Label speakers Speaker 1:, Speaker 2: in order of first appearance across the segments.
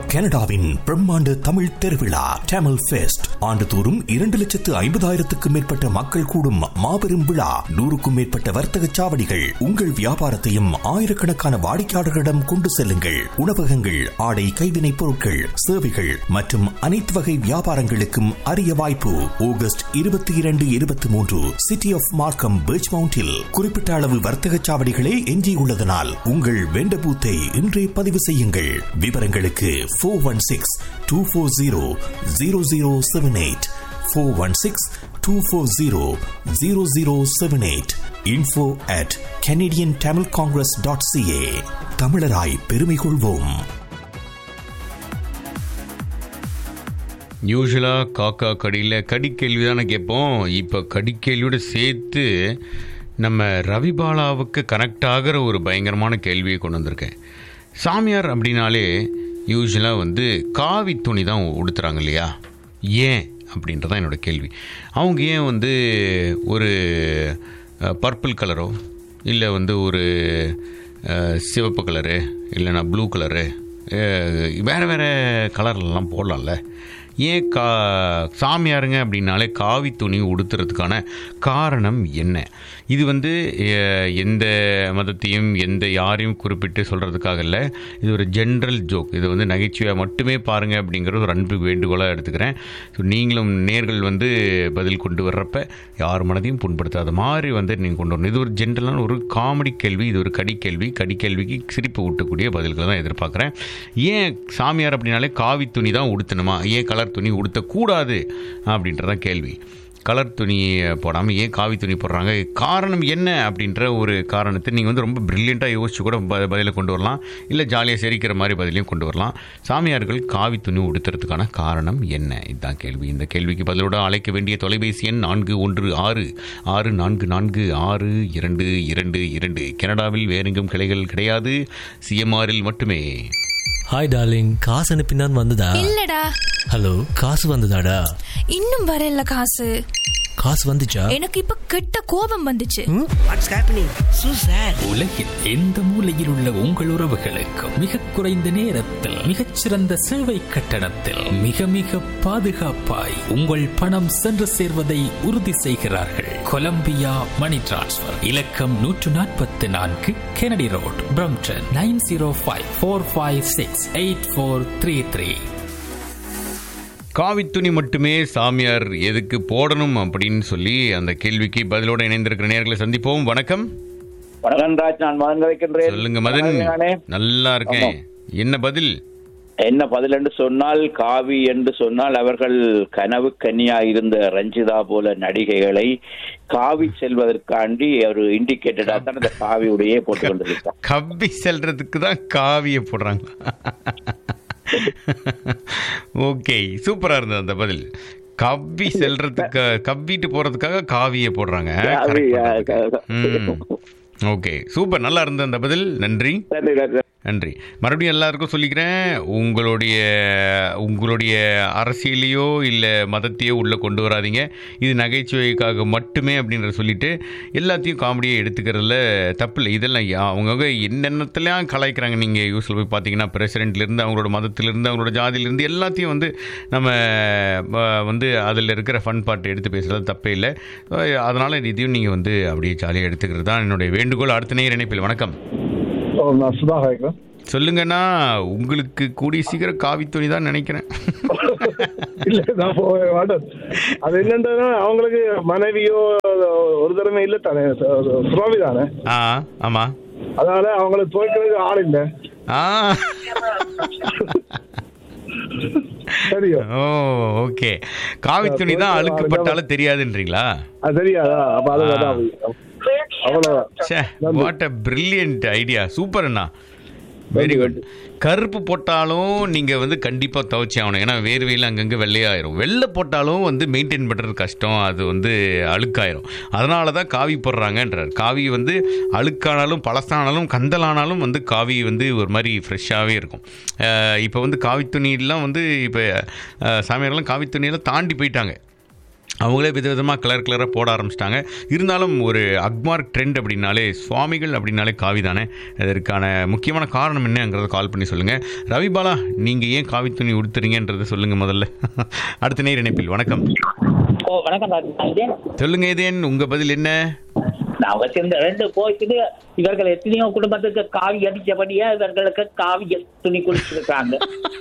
Speaker 1: கனடாவின் பிரம்மாண்ட தமிழ் திருவிழா டேமல் ஃபெஸ்ட் ஆண்டுதோறும் இரண்டு லட்சத்து ஐம்பதாயிரத்துக்கும் மேற்பட்ட மக்கள் கூடும் மாபெரும் விழா நூறுக்கும் மேற்பட்ட வர்த்தக சாவடிகள் உங்கள் வியாபாரத்தையும் ஆயிரக்கணக்கான வாடிக்கையாளர்களிடம் கொண்டு செல்லுங்கள் உணவகங்கள் ஆடை கைவினைப் பொருட்கள் சேவைகள் மற்றும் அனைத்து வகை வியாபாரங்களுக்கும் அரிய வாய்ப்பு ஆகஸ்ட் இருபத்தி இரண்டு இருபத்தி மூன்று சிட்டி ஆஃப் மார்க்கம் பீச் மவுண்டில் குறிப்பிட்ட அளவு வர்த்தக சாவடிகளே எஞ்சியுள்ளதனால் உங்கள் வெண்ட பூத்தை இன்றே பதிவு செய்யுங்கள் விவரங்களுக்கு four one six two four zero zero zero seven eight four one six two four zero zero zero seven eight info at Canadian Tamil congress dot CA தமிழராய் பெருமை கொள்வோம்
Speaker 2: யூஸ்வலாக காக்கா கடியில் கடிக்கேள்வி தானே கேட்போம் இப்போ கடிக்கேள்வியோட சேர்த்து நம்ம ரவிபாலாவுக்கு கனெக்ட் ஆகிற ஒரு பயங்கரமான கேள்வியை கொண்டு வந்திருக்கேன் சாமியார் அப்படின்னாலே யூஸ்வலாக வந்து காவி துணி தான் உடுத்துறாங்க இல்லையா ஏன் அப்படின்றதான் என்னோட கேள்வி அவங்க ஏன் வந்து ஒரு பர்பிள் கலரோ இல்லை வந்து ஒரு அஹ், சிவப்பு கலரு இல்லைன்னா ப்ளூ கலரு வேறு வேறு கலர்லலாம் போடலாம்ல ஏன் கா சாமியாருங்க அப்படின்னாலே காவி துணி உடுத்துறதுக்கான காரணம் என்ன இது வந்து அஹ், எந்த மதத்தையும் எந்த யாரையும் குறிப்பிட்டு சொல்கிறதுக்காக இல்லை இது ஒரு ஜென்ரல் ஜோக் இது வந்து நகைச்சுவையாக மட்டுமே பாருங்கள் அப்படிங்கிற ஒரு அன்பு வேண்டுகோளாக எடுத்துக்கிறேன் ஸோ நீங்களும் நேர்கள் வந்து பதில் கொண்டு வர்றப்ப யார் மனதையும் புண்படுத்தாத மாதிரி வந்து நீங்கள் கொண்டு வரணும் இது ஒரு ஜென்ரலான ஒரு காமெடி கேள்வி இது ஒரு கடி கேள்வி கடி கேள்விக்கு சிரிப்பு ஊட்டக்கூடிய பதில்களை தான் எதிர்பார்க்குறேன் ஏன் சாமியார் அப்படின்னாலே காவி துணி தான் உடுத்தணுமா ஏன் கலர் துணி உடுத்தக்கூடாது அப்படின்றதான் கேள்வி கலர் துணி போடாமல் ஏன் காவி துணி போடுறாங்க காரணம் என்ன அப்படின்ற ஒரு காரணத்தை நீங்கள் வந்து ரொம்ப ப்ரில்லியண்ட்டாக யோசிச்சு கூட ப பதிலை கொண்டு வரலாம் இல்லை ஜாலியாக சிரிக்கிற மாதிரி பதிலையும் கொண்டு வரலாம் சாமியார்கள் காவி துணி உடுத்துறதுக்கான காரணம் என்ன இதுதான் கேள்வி இந்த கேள்விக்கு பதிலோட அழைக்க வேண்டிய தொலைபேசி எண் நான்கு ஒன்று ஆறு ஆறு நான்கு நான்கு ஆறு இரண்டு இரண்டு இரண்டு கனடாவில் வேறெங்கும் கிளைகள் கிடையாது சிஎம்ஆரில் மட்டுமே
Speaker 3: ஹாய் டார்லிங் காசு அனுப்பினான் வந்ததா
Speaker 4: இல்லடா
Speaker 3: ஹலோ காசு வந்ததாடா
Speaker 4: இன்னும் வரல காசு
Speaker 3: காசு வந்துச்சா
Speaker 4: எனக்கு இப்ப கெட்ட கோபம் வந்துச்சு
Speaker 5: வாட்ஸ் ஹேப்பனிங் சூசர்
Speaker 6: உலகில் எந்த மூலையில் உள்ள உங்கள் உறவுகளுக்கு மிக குறைந்த நேரத்தில் மிகச்சிறந்த சேவை கட்டணத்தில் மிக மிக பாதுகாப்பாய் உங்கள் பணம் சென்று சேர்வதை உறுதி செய்கிறார்கள் கொலம்பியா மணி டிரான்ஸ்ஃபர் இலக்கம் நூற்று நாற்பத்தி நான்கு Kennedy road Brampton nine zero five four five six eight four three three
Speaker 2: காவி துணி மட்டுமே சாமியார் எதுக்கு போடணும் அப்படின்னு சொல்லி அந்த கேள்விக்கு பதிலோட இணைந்திருக்கிற நேர்களை சந்திப்போம் வணக்கம்
Speaker 7: வணக்கம் ராஜ் நான் மதன் வைக்கின்றேன்
Speaker 2: சொல்லுங்க மதன்
Speaker 7: நானே.
Speaker 2: நல்லா இருக்கேன் என்ன பதில்
Speaker 7: என்ன பதில் என்று சொன்னால் காவி என்று சொன்னால் அவர்கள் கனவு கன்னியா இருந்த ரஞ்சிதா போல நடிகைகளை காவி செல்வதற்காண்டி ஒரு இண்டிகேட்டடா தான் அந்த காவி உடையே போட்டு கொண்டிருக்கார்
Speaker 2: கவ்வி செல்றதுக்கு தான் காவியை போடுறாங்க ஓகே சூப்பரா இருந்தது அந்த பதில் கவ்வி செல்றதுக்கு கவ்விட்டு போறதுக்காக காவியை போடுறாங்க
Speaker 7: காவி,
Speaker 2: Correct
Speaker 7: அஹ்,
Speaker 2: பண்றதுக்கு. ம். ஓகே சூப்பர் நல்லா இருந்தது அந்த பதில் நன்றி
Speaker 7: நன்றி, நன்றி.
Speaker 2: நன்றி மறுபடியும் எல்லாருக்கும் சொல்லிக்கிறேன் உங்களுடைய உங்களுடைய அரசியலையோ இல்லை மதத்தையோ உள்ளே கொண்டு வராதீங்க இது நகைச்சுவைக்காக மட்டுமே அப்படின்ற சொல்லிட்டு எல்லாத்தையும் காமெடியை எடுத்துக்கிறதுல தப்பு இல்லை இதெல்லாம் யா- அவங்கவங்க என்னென்னத்தெல்லாம் கலாய்க்கிறாங்க நீங்கள் யூஸில் போய் பார்த்தீங்கன்னா பிரசிடென்ட்லேருந்து அவங்களோட மதத்திலிருந்து அவங்களோட ஜாதியிலேருந்து எல்லாத்தையும் வந்து நம்ம அஹ், வந்து அதில் இருக்கிற ஃபன் பாட்டு எடுத்து பேசுகிறது தப்பே இல்லை அதனால் இதையும் நீங்கள் வந்து அப்படியே ஜாலியாக எடுத்துக்கிறது தான் என்னுடைய வேண்டுகோள் அடுத்த நேர் இணைப்பில் வணக்கம்
Speaker 8: ஓ நான் சுதா கேட்குறேன்
Speaker 2: சொல்லுங்கண்ணா உங்களுக்கு கூடிய சீக்கிரம் காவி துணி தான் நினைக்கிறேன்
Speaker 8: இல்ல நான் போக மாட்டேன் அது என்னன்றதுனா அவங்களுக்கு மனைவியோ ஒரு தடவை இல்ல தானே சுவாமி தானே
Speaker 2: ஆ ஆமா
Speaker 8: அதனால அவங்கள துவைக்கிறதுக்கு ஆள் இல்ல
Speaker 2: ஆ
Speaker 8: தெரியும்
Speaker 2: ஓ ஓகே காவி துணி தான் அழுக்கப்பட்டாலும் தெரியாதுன்றீங்களா
Speaker 8: அது தெரியாதா அப்ப அது
Speaker 2: ஆ.
Speaker 8: அதான் அவ்வளவுதான்
Speaker 2: say what a brilliant idea super அண்ணா வெரி குட் கருப்பு போட்டாலும் நீங்கள் வந்து கண்டிப்பாக துவைச்சி ஆகணும் ஏன்னா வேர்வையில் அங்கங்கே வெள்ளையாயிரும் வெள்ளை போட்டாலும் வந்து மெயின்டைன் பண்ணுறது கஷ்டம் அது வந்து அழுக்காயிரும் அதனால தான் காவி போடுறாங்கன்றார் காவி வந்து அழுக்கானாலும் பழசானாலும் கந்தலானாலும் வந்து காவி வந்து ஒரு மாதிரி ஃப்ரெஷ்ஷாகவே இருக்கும் இப்போ வந்து காவி துணியெல்லாம் வந்து இப்போ சாமியாரெல்லாம் காவி துணியெல்லாம் தாண்டி போயிட்டாங்க அவங்களே விதவிதமாக கலர் கலராக போட ஆரம்பிச்சிட்டாங்க இருந்தாலும் ஒரு அக்மார்க் ட்ரெண்ட் அப்படின்னாலே சுவாமிகள் அப்படின்னாலே காவி தானே அதற்கான முக்கியமான காரணம் என்னங்கிறத கால் பண்ணி சொல்லுங்கள் ரவிபாலா நீங்கள் ஏன் காவி துணி உடுத்துறீங்கன்றதை சொல்லுங்கள் முதல்ல அடுத்த நேர் இணைப்பில் வணக்கம்
Speaker 9: ஓ வணக்கம் டாக்டர் இதேன்
Speaker 2: சொல்லுங்க இதேன் உங்கள் பதில் என்ன
Speaker 9: நான் வச்சிருந்த ரெண்டு போயிட்டு இவர்கள் எத்தனையோ குடும்பத்துக்கு காவி அடிச்சபடியா இவர்களுக்கு காவி துணி குடிச்சிருக்காங்க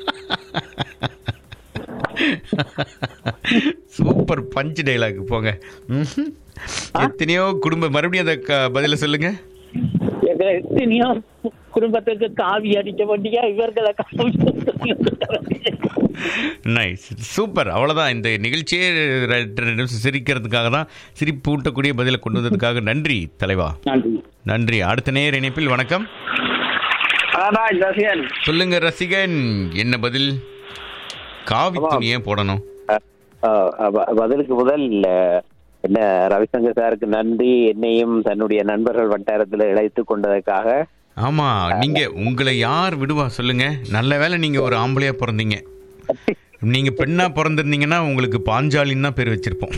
Speaker 2: சூப்பர் பஞ்ச் டைலாக் போங்க ம்ஹும். எத்தனையோ குடும்ப மறுபடியும் அந்த க- பதில சொல்லுங்க
Speaker 9: இவர்கள் எத்தனையோ குடும்பத்துக்கு காவி அடிச்சபடியா இவர்களை காவி துணி குடிச்சிருக்காங்க.
Speaker 2: நைஸ் சூப்பர் அவ்வளோதான் இந்த நிகழ்ச்சியே ரெண்டு நிமிஷம் சிரிக்கிறதுக்காக தான் சிரிப்பு ஊட்டக்கூடிய பதிலை கொண்டு வந்ததுக்காக நன்றி தலைவா
Speaker 9: நன்றி
Speaker 2: நன்றி அடுத்த நேர் இணைப்பில் வணக்கம்
Speaker 10: அதான் ரசிகன்
Speaker 2: சொல்லுங்க ரசிகன் என்ன பதில் காவி துணி ஏன் போடணும்
Speaker 7: அஹ் ப- பதிலுக்கு முதல் அஹ், என்ன ரவிசங்கர் சாருக்கு நன்றி என்னையும் தன்னுடைய நண்பர்கள் வட்டாரத்தில் இழைத்து கொண்டதற்காக
Speaker 2: ஆமா நீங்க உங்களை யார் விடுவா சொல்லுங்க நல்ல வேளை நீங்க ஒரு ஆம்பளையா பிறந்தீங்க நீங்க பெண்ணா பிறந்திருந்தீங்கன்னா உங்களுக்கு பாஞ்சாலின்னு தான் பேர் வச்சிருப்போம்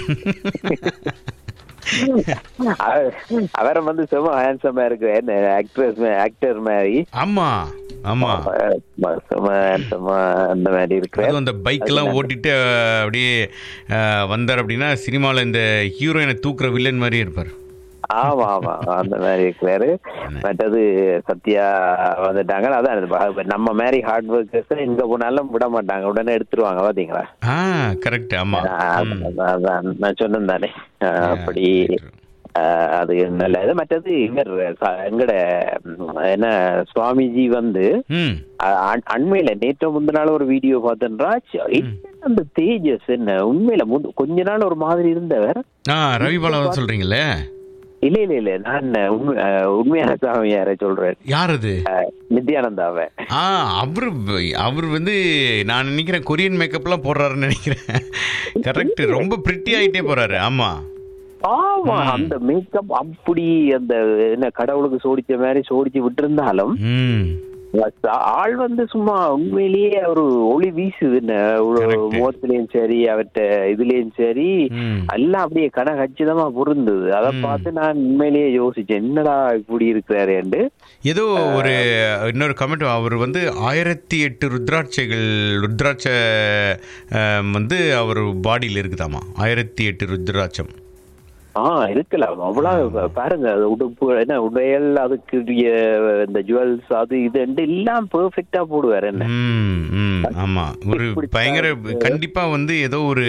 Speaker 7: அவ- அவரை வந்து சும்மா ஹேண்ட்ஸமா இருக்கிற ஆக்ட்ரஸ் ஆக்டர் மாதிரி
Speaker 2: ஆமா ஆமா
Speaker 7: அஹ், சும்மா handsome-ஆ அந்த மாதிரி இருக்கிற
Speaker 2: அதுவும் அந்த பைக் எல்லாம் ஓட்டிட்டு அஹ், அப்படியே அஹ், வந்தார் அப்படின்னா சினிமால இந்த ஹீரோயினை தூக்குற வில்லன் மாதிரியே இருப்பார்
Speaker 7: ஆமா ஆமா அந்த மாதிரி இருக்கிறாரு மற்றது சத்யா வந்துட்டாங்க அதான் இது ப- நம்ம மாதிரி ஹார்ட் ஒர்க்கர்ஸ் எங்க போனாலும் விட மாட்டாங்க உடனே எடுத்துருவாங்க பாத்தீங்களா
Speaker 2: ஆ கரெக்ட் ஆமா
Speaker 7: அஹ் அதான், அதான் நான் சொன்னேன் தானே அஹ் அப்படி அஹ் அது நல்ல இது மற்றது இவர் ச- எங்கட ம், என்ன சுவாமிஜி வந்து
Speaker 2: ம்
Speaker 7: அ- அண்- அண்மையில நேற்று முந்தின நாள் ஒரு வீடியோ பார்த்தேன் ராஜ் என்ன அந்த தேஜஸ் என்ன உண்மையில முந்து- கொஞ்ச நாள் ஒரு மாதிரி இருந்தவர்
Speaker 2: ஆ ரவிபாலா சொல்றீங்களே
Speaker 7: இல்ல இல்ல இல்ல நான் உண்மை- அஹ், உண்மையான சாமியார சொல்றேன்
Speaker 2: யார் அது
Speaker 7: அஹ், நித்யானந்தாவை
Speaker 2: ஆ அவர் அவர் வந்து நான் நினைக்கிறேன் கொரியன் மேக்கப்லாம் போடுறாருன்னு நினைக்கிறேன் கரெக்ட் ரொம்ப பிரிட்டி ஆயிட்டே போறாரு ஆமா
Speaker 7: ஆமா அந்த மேக்கப் அப்படி அந்த என்ன கடவுளுக்கு சோடிச்ச மாதிரி சோடிச்சு விட்டு
Speaker 2: ம்
Speaker 7: ஆள் வந்து சும்மா உண்மையிலேயே ஒரு ஒளி வீசுது என்ன ஒரு முகத்திலயும் சரி அவர்ட்ட இதுலயும் சரி எல்லாம் அப்படியே கன கச்சிதமா பொருந்தது அதை பார்த்து நான் உண்மையிலேயே யோசிச்சேன் என்னடா இப்படி இருக்கிறாரு
Speaker 2: ஏதோ ஒரு இன்னொரு கமெண்ட் அவர் வந்து ஆயிரத்தி எட்டு ருத்ராட்சைகள் ருத்ராட்ச அஹ், வந்து அவர் பாடியில் இருக்குதாமா ஆயிரத்தி எட்டு ருத்ராட்சம்
Speaker 7: ஆ இருக்கலாம் அவ்வளவு பாருங்க அது உடுப்பு என்ன உடையல் அதுக்குரிய இந்த ஜுவல்ஸ் அது இது ரெண்டு எல்லாம் பெர்ஃபெக்டா போடுவாரு என்ன
Speaker 2: ம் ம் ஆமா ஒரு பயங்கர கண்டிப்பா வந்து ஏதோ ஒரு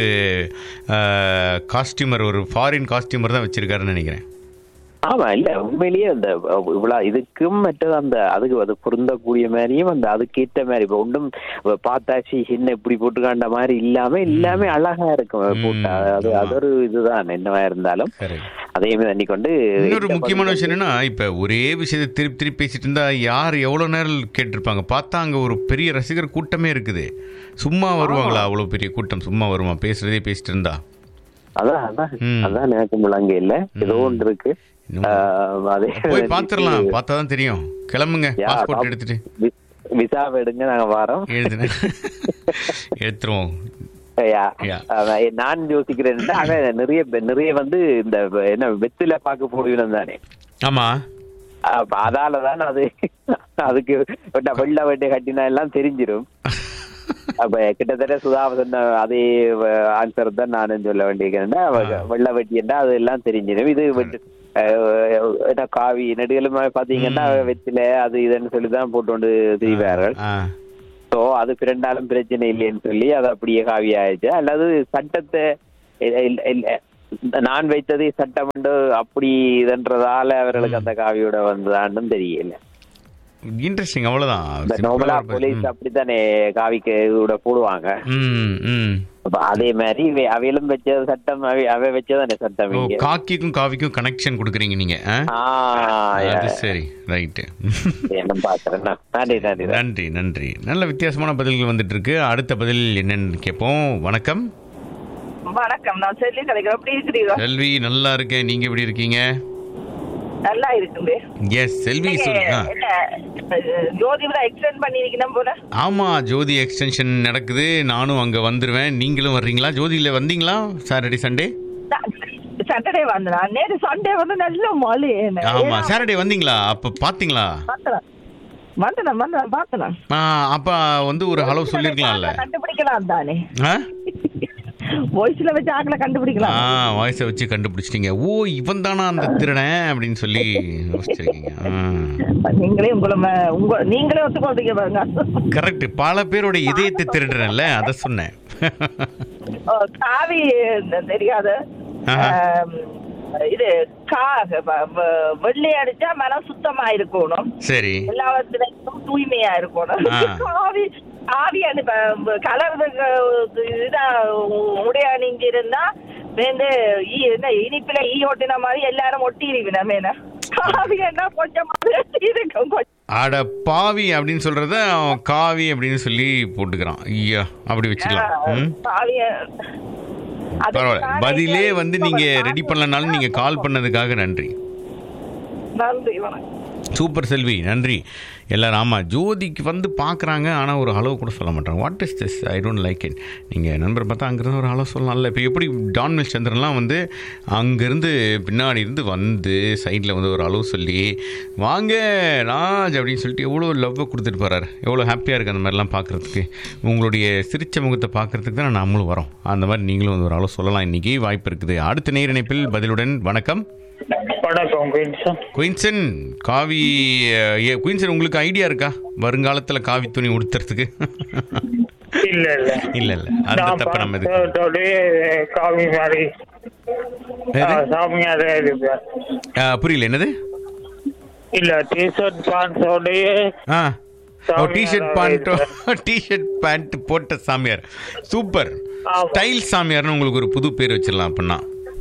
Speaker 2: காஸ்டியூமர் ஒரு ஃபாரின் காஸ்டியூமர் தான் வச்சிருக்காருன்னு நினைக்கிறேன்
Speaker 7: ஆமா இல்ல உண்மையிலேயே அந்த இவ்வளவு இதுக்கும் மற்றது அந்த அதுக்கு அது பொருந்தக்கூடிய மாதிரியும் அந்த அதுக்கேற்ற மாதிரி இப்ப ஒன்றும் பார்த்தாச்சு என்ன இப்படி போட்டுக்காண்ட மாதிரி இல்லாம எல்லாமே அழகா இருக்கும் போட்டா அது அது ஒரு இதுதான் என்னவா இருந்தாலும் அதையுமே தண்ணி கொண்டு
Speaker 2: இன்னொரு முக்கியமான விஷயம் என்னன்னா இப்ப ஒரே விஷயத்தை திருப்பி திருப்பி பேசிட்டு இருந்தா யார் எவ்வளவு நேரம் கேட்டிருப்பாங்க பார்த்தா அங்க ஒரு பெரிய ரசிகர் கூட்டமே இருக்குது சும்மா வருவாங்களா அவ்வளவு பெரிய கூட்டம் சும்மா வருமா பேசுறதே பேசிட்டு இருந்தா
Speaker 7: அதான் அதான் அதான் எனக்கு முழங்க இல்ல ஏதோ ஒன்று இருக்கு ஆஹ் அதே
Speaker 2: போய் பாத்துரலாம் பார்த்தா தான் தெரியும் கிளம்புங்க
Speaker 7: யா,
Speaker 2: பாஸ்போர்ட்
Speaker 7: பாப்-
Speaker 2: எடுத்துட்டு
Speaker 7: வி- விசாவை எடுங்க நாங்க வரோம்
Speaker 2: எழுதுன எடுத்துருவோம்
Speaker 7: யா.
Speaker 2: யா.
Speaker 7: அதான் நான் யோசிக்கிறேன் அவன் நிறைய பே- நிறைய வந்து இந்த என்ன வெத்தில பாக்க போடுவீங்க தானே
Speaker 2: ஆமா
Speaker 7: அப்ப அதாலதான் அது அதுக்கு வெட்ட- வெள்ளை வெட்டி கட்டினா எல்லாம் தெரிஞ்சிரும் அப்ப கிட்டத்தட்ட சுதாவை சொன்ன அதே ஆன்சர் தான் நானும் சொல்ல வேண்டியிருக்கேன்னா வெள்ளை வெட்டின்னா அது எல்லாம் தெரிஞ்சிடும் இது வெட்டு- அஹ், என்ன காவி நெடுகளுமே பாத்தீங்கன்னா வெத்தில அது இதுன்னு சொல்லி தான் போட்டு கொண்டு திரிவார்கள் சோ அது பிறண்டாலும் பிரச்சனை இல்லைன்னு சொல்லி அது அப்படியே காவி ஆயிடுச்சு அல்லது சட்டத்தை இல்ல- இல்ல- இல்ல, நான் வைத்ததே சட்டம் என்று அப்படி இதுன்றதால அவர்களுக்கு அந்த காவியோட வந்ததான்னு தெரியல
Speaker 2: இன்ட்ரெஸ்டிங் அவ்வளவுதான்
Speaker 7: இந்த
Speaker 2: Simple ஆ
Speaker 7: நார்மலா
Speaker 2: ஒரு ப-
Speaker 7: போலீஸ் அப்படித்தானே காவிக்கு கூட போடுவாங்க
Speaker 2: ம் ம்
Speaker 7: அப்ப அதே மாதிரி இவை- அவையிலும் வச்ச சட்டம் அவை அவ வச்சதானே சட்டம்
Speaker 2: ஓ
Speaker 7: இங்க
Speaker 2: காக்கிக்கும் காவிக்கும் கனெக்ஷன் கொடுக்குறீங்க நீங்க ஆ?
Speaker 7: ஆ,
Speaker 2: அது
Speaker 7: யா.
Speaker 2: சரி ரைட்டு
Speaker 7: என்ன பாக்குறேன் நன்றி நன்றி
Speaker 2: நன்றி நன்றி நல்ல வித்தியாசமான பதில்கள் வந்துட்டு இருக்கு அடுத்த பதில் என்னன்னு கேட்போம் வணக்கம்
Speaker 11: வணக்கம் நான் செல்லி கலைக்கிறேன் எப்படி இருக்கிறீங்க
Speaker 2: செல்வி நல்லா இருக்கேன் நீங்க எப்படி இருக்கீங்க
Speaker 11: நல்லா இருக்குது
Speaker 2: எஸ் செல்வி
Speaker 11: நீங்க
Speaker 2: சொல்லுங்க
Speaker 11: என்ன, அஹ், ஜோதி விட எக்ஸ்டெண்ட் பண்ணிருக்கணும் போல
Speaker 2: ஆமா ஜோதி எக்ஸ்டென்ஷன் நடக்குது நானும் அங்க வந்துருவேன் நீங்களும் வர்றீங்களா ஜோதியில வந்தீங்களா சாட்டர்டே சண்டே
Speaker 11: சாட்டர்டே வந்தனா நேற்று சண்டே வந்து நல்ல மழை
Speaker 2: ஆமா சாட்டர்டே வந்தீங்களா அப்ப பாத்தீங்களா
Speaker 11: வந்தனா வந்தனா பார்த்தனா
Speaker 2: ஆ, அப்ப வந்து ஒரு ஹலோ சொல்லிருக்கலாம்ல
Speaker 11: கண்டுபிடிக்கலாம் தானே
Speaker 2: ஆ?
Speaker 11: வாய்ஸ்ல வச்சு ஆக்கல கண்டுபிடிக்கலாம்
Speaker 2: ஆ வாய்ஸை வச்சு கண்டுபிடிச்சிட்டீங்க ஓ இவன் தானா அந்த திருடன் அப்படின்னு சொல்லி யோசிச்சிருக்கீங்க
Speaker 11: நீங்களே உங்களை ம- உங்க நீங்களே ஒத்துக்கொள்றீங்க பாருங்க
Speaker 2: கரெக்ட் பல பேரோட இதயத்தை திருடுறேன்ல அதை சொன்னேன்
Speaker 11: ஓ, காவி தெரியாது
Speaker 2: ஆஹா.
Speaker 11: ஆம், இது கா வ- வ- வெள்ளை அடிச்சா மனம் சுத்தமா இருக்கணும்
Speaker 2: சரி
Speaker 11: எல்லாவற்றிலும் தூய்மையா இருக்கணும்
Speaker 2: ஆ.
Speaker 11: காவி காவி அந்த கலர் இதா உடைய அணிஞ்சு இருந்தா வந்து ஈ- என்ன இனிப்புல ஈ ஒட்டின மாதிரி எல்லாரும் ஒட்டிடுவினா மேல காவி என்ன கொஞ்சம் இருக்கும் கொஞ்சம்
Speaker 2: அட பாவி அப்படின்னு சொல்றத அவன் காவி அப்படின்னு சொல்லி போட்டுக்கிறான் ஐயா அப்படி வச்சுக்கலாம் ம்
Speaker 11: காவி அது
Speaker 2: பரவாயில்ல
Speaker 11: நானே
Speaker 2: பதிலே வந்து நீங்க
Speaker 11: இப்ப
Speaker 2: ரெடி பண்ணலனாலும் நீங்க கால் பண்ணதுக்காக நன்றி
Speaker 11: நன்றி வணக்கம்
Speaker 2: சூப்பர் செல்வி நன்றி எல்லாரும் ஆமாம் ஜோதிக்கு வந்து பார்க்குறாங்க ஆனால் ஒரு ஹலோ கூட சொல்ல மாட்டாங்க what is this I don't like it நீங்கள் நண்பர் பார்த்தா அங்கேருந்து ஒரு ஹலோ சொல்லலாம்ல இப்போ எப்படி டான்மில் சந்திரன்லாம் வந்து அங்கேருந்து பின்னாடி இருந்து வந்து சைடில் வந்து ஒரு ஹலோ சொல்லி வாங்க ராஜ் அப்படின்னு சொல்லிட்டு எவ்வளோ லவ்வை கொடுத்துட்டு போகிறாரு எவ்வளோ ஹாப்பியாக இருக்குது அந்த மாதிரிலாம் பார்க்குறதுக்கு உங்களுடைய சிரிச்ச முகத்தை பார்க்குறதுக்கு தான் நம்மளும் வரோம் அந்த மாதிரி நீங்களும் வந்து ஒரு ஹலோ சொல்லலாம் இன்றைக்கி வாய்ப்பு இருக்குது அடுத்த நேர் இணைப்பில் பதிலுடன் வணக்கம்
Speaker 12: வணக்கம் குயின்சன்
Speaker 2: குயின்சன் காவி அஹ், ஏ, குயின்சன் உங்களுக்கு ஐடியா இருக்கா வருங்காலத்துல காவி துணி உடுத்துறதுக்கு
Speaker 12: இல்ல இல்ல
Speaker 2: இல்ல இல்ல அந்த
Speaker 12: நான்
Speaker 2: தப்ப நம்ம இது
Speaker 12: பார்த்ததோடயே காவி மாதிரி
Speaker 2: எது?
Speaker 12: சாமியாரே இருப்பேன்
Speaker 2: அஹ், புரியல என்னது
Speaker 12: இல்ல டிஷர்ட் பேண்ட்ஸோடயே
Speaker 2: ஆ ஓ டிஷர்ட் பேண்ட் டிஷர்ட் பேண்ட் போட்ட சாமியார் சூப்பர் ஸ்டைல் சாமியார்னு உங்களுக்கு ஒரு புது பேர் வச்சிடலாம் அப்படின்னா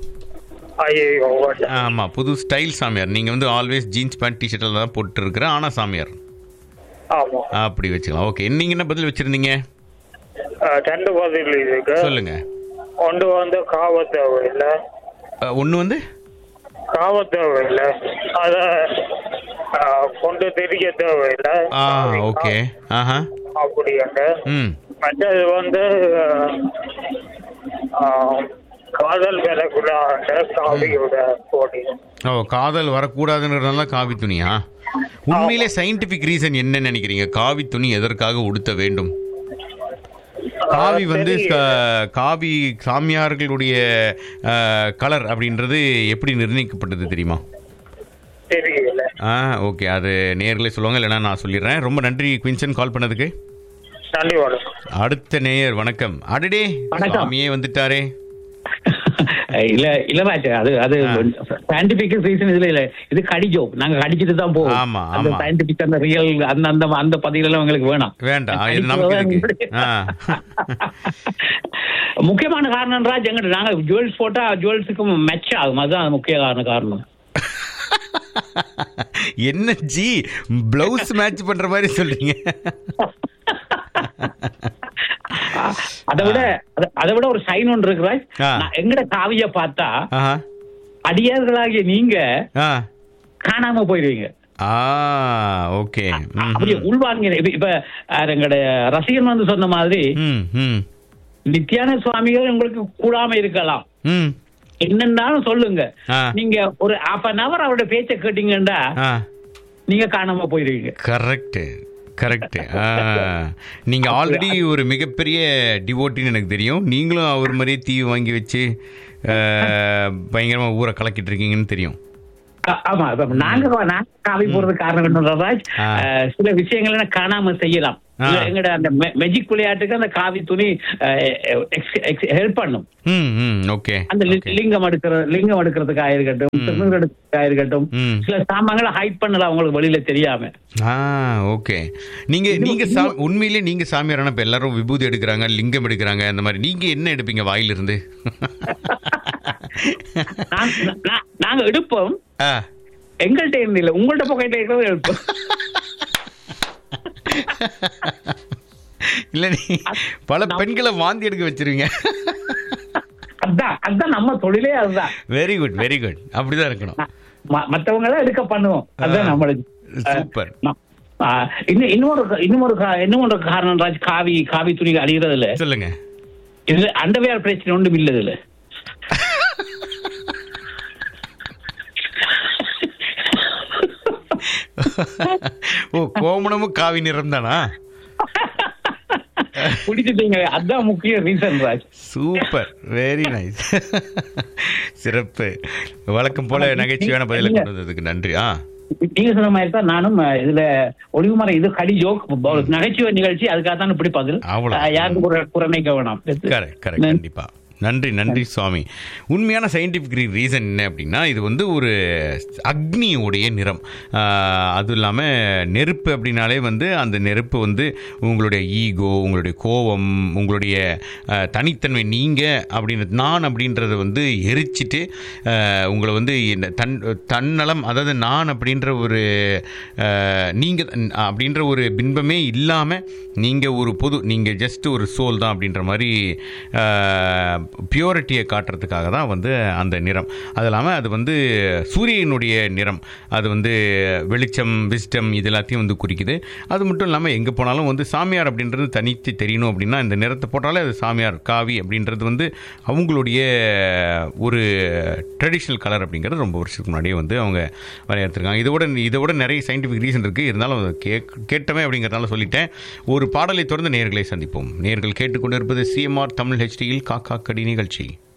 Speaker 12: ஐயோ
Speaker 2: ஆமா புது ஸ்டைல் சாமியார் நீங்க வந்து ஆல்வேஸ் ஜீன்ஸ் பேண்ட் டிஷர்ட்ல தான் போட்டு இருக்கிற ஆனா சாமியார்
Speaker 12: ஆமா
Speaker 2: அப்படி வச்சுக்கலாம் ஓகே நீங்க என்ன பதில் வச்சிருந்தீங்க
Speaker 12: அஹ், ரெண்டு பதில் இருக்கு
Speaker 2: சொல்லுங்க
Speaker 12: ஒன்று வந்து காவ தேவையில்ல
Speaker 2: அஹ், ஒண்ணு வந்து
Speaker 12: காவ தேவையில்ல அத அஹ், கொண்டு திரிக்க தேவையில்ல
Speaker 2: ஆ ஓகே ஆஹா
Speaker 12: அப்படி என்று
Speaker 2: ம்
Speaker 12: மற்றது வந்து அஹ், காதல் வரக்கூடாது காவியோட போட்டி
Speaker 2: ஓ காதல் வரக்கூடாதுன்றதுனால காவி துணியா உண்மையிலே சயின்டிபிக் ரீசன் என்ன நினைக்கிறீங்க காவி துணி எதற்காக உடுத்த வேண்டும் காவி வந்து க- காவி சாமியார்களுடைய கலர் அப்படின்றது எப்படி நிர்ணயிக்கப்பட்டது தெரியுமா
Speaker 12: தெரியல
Speaker 2: ஆ ஓகே அது நேர்களே சொல்லுவாங்க இல்லைன்னா நான் சொல்லிடுறேன் ரொம்ப நன்றி குயின்சன் கால் பண்ணதுக்கு
Speaker 12: நன்றி வணக்கம்
Speaker 2: அடுத்த நேயர் வணக்கம் அடடே சாமியே வந்துட்டாரே
Speaker 13: இல்ல இல்ல ராஜ் அது அது சயின்டிபிக் ரீசன் இதுல இல்ல இது கடிஜோப் நாங்க கடிச்சிட்டு தான் போவோம்
Speaker 2: ஆமா,
Speaker 13: அந்த
Speaker 2: ஆமா.
Speaker 13: சயின்டிபிக் அந்த ரியல் அந்த அந்த அந்த பதிகள் எல்லாம் எங்களுக்கு வேணாம்
Speaker 2: வேண்டாம் இது நமக்கு இருக்கு ஆ
Speaker 13: முக்கியமான காரணம் ராஜ் எங்கிட்ட நாங்க ஜுவல்ஸ் போட்டா ஜுவல்ஸுக்கு மெச் ஆகும் அதுதான் முக்கிய காரண காரணம்
Speaker 2: என்ன ஜி பிளவுஸ் மேட்ச் பண்ற மாதிரி சொல்றீங்க
Speaker 13: அதை விட அத- அதை விட ஒரு சைன் ஒன்று இருக்கு ராஜ்
Speaker 2: ஆ.
Speaker 13: நான் எங்கட காவிய பார்த்தா
Speaker 2: ஆஹா.
Speaker 13: அடியார்களாகிய நீங்க
Speaker 2: ஆ
Speaker 13: காணாம போயிருவீங்க
Speaker 2: ஆ ஓகே
Speaker 13: அப்படி உள்வாங்க இப்ப இப்ப அஹ், எங்கட ரசிகன் வந்து சொன்ன மாதிரி நித்யானந்த சுவாமிகள் உங்களுக்கு கூடாம இருக்கலாம்
Speaker 2: ம்
Speaker 13: என்னன்னாலும் சொல்லுங்க
Speaker 2: ஆ.
Speaker 13: நீங்க ஒரு half அன் அவர் அவரோட பேச்ச கேட்டீங்கன்னா
Speaker 2: ஆ
Speaker 13: நீங்க காணாம போயிருவீங்க
Speaker 2: கரெக்ட் கரெக்ட் நீங்க ஆல்ரெடி ஒரு மிகப்பெரிய டிவோட்டின்னு எனக்கு தெரியும் நீங்களும் அவர் மாதிரியே தீ வாங்கி வச்சு ஆ, பயங்கரமா ஊரை கலக்கிட்டு இருக்கீங்கன்னு தெரியும்
Speaker 13: ஆ- ஆமா இப்ப நாங்க நான் காவி போறது காரணம் என்ன ராஜ் அஹ், சில விஷயங்களை நான் காணாம செய்யலாம்
Speaker 2: ஆ.
Speaker 13: இல்ல, எங்கட அந்த மெஜிக் விளையாட்டுக்கு அந்த காவி துணி ஹெல்ப் பண்ணும்
Speaker 2: ம் ம் ஓகே
Speaker 13: அந்த லி- லிங்கம் எடுக்கிற லிங்கம் எடுக்கிறதுக்காக இருக்கட்டும் திருநீர் எடுக்கிறதுக்காக இருக்கட்டும் சில சாமான்களை ஹைட் பண்ணலாம் அவங்களுக்கு வெளியில தெரியாம
Speaker 2: ஆ ஓகே நீங்க நீங்க சா- உண்மையிலே நீங்க சாமியாரான இப்ப எல்லாரும் விபூதி எடுக்கிறாங்க லிங்கம் எடுக்கிறாங்க அந்த மாதிரி நீங்க என்ன எடுப்பீங்க வாயிலிருந்து
Speaker 13: நாங்க- நா- நாங்க எடுப்போம்
Speaker 2: ஆ
Speaker 13: எங்கள்கிட்ட இருந்து இல்ல உங்கள்ட்ட பாக்கெட்ல இருக்கிறத எடுப்போம்
Speaker 2: இல்ல நீ பல பெண்களை வாந்தி எடுக்க வச்சிருவீங்க
Speaker 13: அதான் அதான் நம்ம தொழிலே அதுதான்
Speaker 2: வெரி குட் வெரி குட் அப்படிதான் இருக்கணும்
Speaker 13: ம- மத்தவங்க தான் எடுக்க பண்ணுவோம் அதுதான் நம்மளுக்கு
Speaker 2: சூப்பர்
Speaker 13: ஆ, இன்னும் இன்னொரு இன்னொரு கா- இன்னொரு காரணம் ராஜ் காவி காவி துணி அழிகிறதுல
Speaker 2: சொல்லுங்க
Speaker 13: இதுல அண்டர்வேர் பிரச்சனை ஒன்றும் இல்ல இதுல
Speaker 2: ஓ கோமணமும் காவி நிறம் தானா
Speaker 13: பிடிச்சிட்டீங்க அதான் முக்கிய reason Raj
Speaker 2: super very nice சிறப்பு வழக்கம் போல நகைச்சுவையான பதிலை கொண்டு வந்ததுக்கு நன்றி ஆ
Speaker 13: நீங்க சொன்ன மாதிரி தான் நானும் அஹ், இதுல ஒளிவுமறை இது கடி ஜோக் நகைச்சுவை நிகழ்ச்சி அதுக்காக தான் இப்படி பதில்
Speaker 2: அவ்வளவு.
Speaker 13: அஹ், யாருக்கும் குற- குறைமை கவனம்
Speaker 2: கரெக்ட் கரெக்ட் கண்டிப்பா நன்றி நன்றி சுவாமி உண்மையான சயின்டிஃபிக் ரீசன் என்ன அப்படின்னா இது வந்து ஒரு அக்னியுடைய நிறம் ஆஹ், அதுவும் இல்லாமல் நெருப்பு அப்படின்னாலே வந்து அந்த நெருப்பு வந்து உங்களுடைய ஈகோ உங்களுடைய கோபம் உங்களுடைய ஆஹ், தனித்தன்மை நீங்கள் அப்படின்றது நான் அப்படின்றத வந்து எரிச்சிட்டு ஆஹ், உங்களை வந்து என்ன- தன் தன்னலம் அதாவது நான் அப்படின்ற ஒரு நீங்கள் அப்படின்ற ஒரு பின்பமே இல்லாமல் நீங்கள் ஒரு பொது நீங்கள் ஜஸ்ட் ஒரு சோல் தான் அப்படின்ற மாதிரி பியூரிட்டியை காட்டுறதுக்காக தான் வந்து அந்த நிறம் அது இல்லாமல் அது வந்து சூரியனுடைய நிறம் அது வந்து வெளிச்சம் விஸ்டம் இது எல்லாத்தையும் வந்து குறிக்குது அது மட்டும் இல்லாமல் எங்கே போனாலும் வந்து சாமியார் அப்படின்றது தனித்து தெரியணும் அப்படின்னா இந்த நிறத்தை போட்டாலே அது சாமியார் காவி அப்படின்றது வந்து அவங்களுடைய ஒரு ட்ரெடிஷ்னல் கலர் அப்படிங்கிறது ரொம்ப வருஷத்துக்கு முன்னாடியே வந்து அவங்க வரையறுத்துருக்காங்க இதோட இதோட நிறைய சயின்டிஃபிக் ரீசன் இருக்குது இருந்தாலும் அதை கேக் கேட்டமே அப்படிங்கிறதுனால சொல்லிட்டேன் ஒரு பாடலை தொடர்ந்து நேர்களை சந்திப்போம் நேர்கள் கேட்டுக்கொண்டிருப்பது சிஎம்ஆர் தமிழ் ஹெச்டியில் காக்கா கடி நிகழ்ச்சி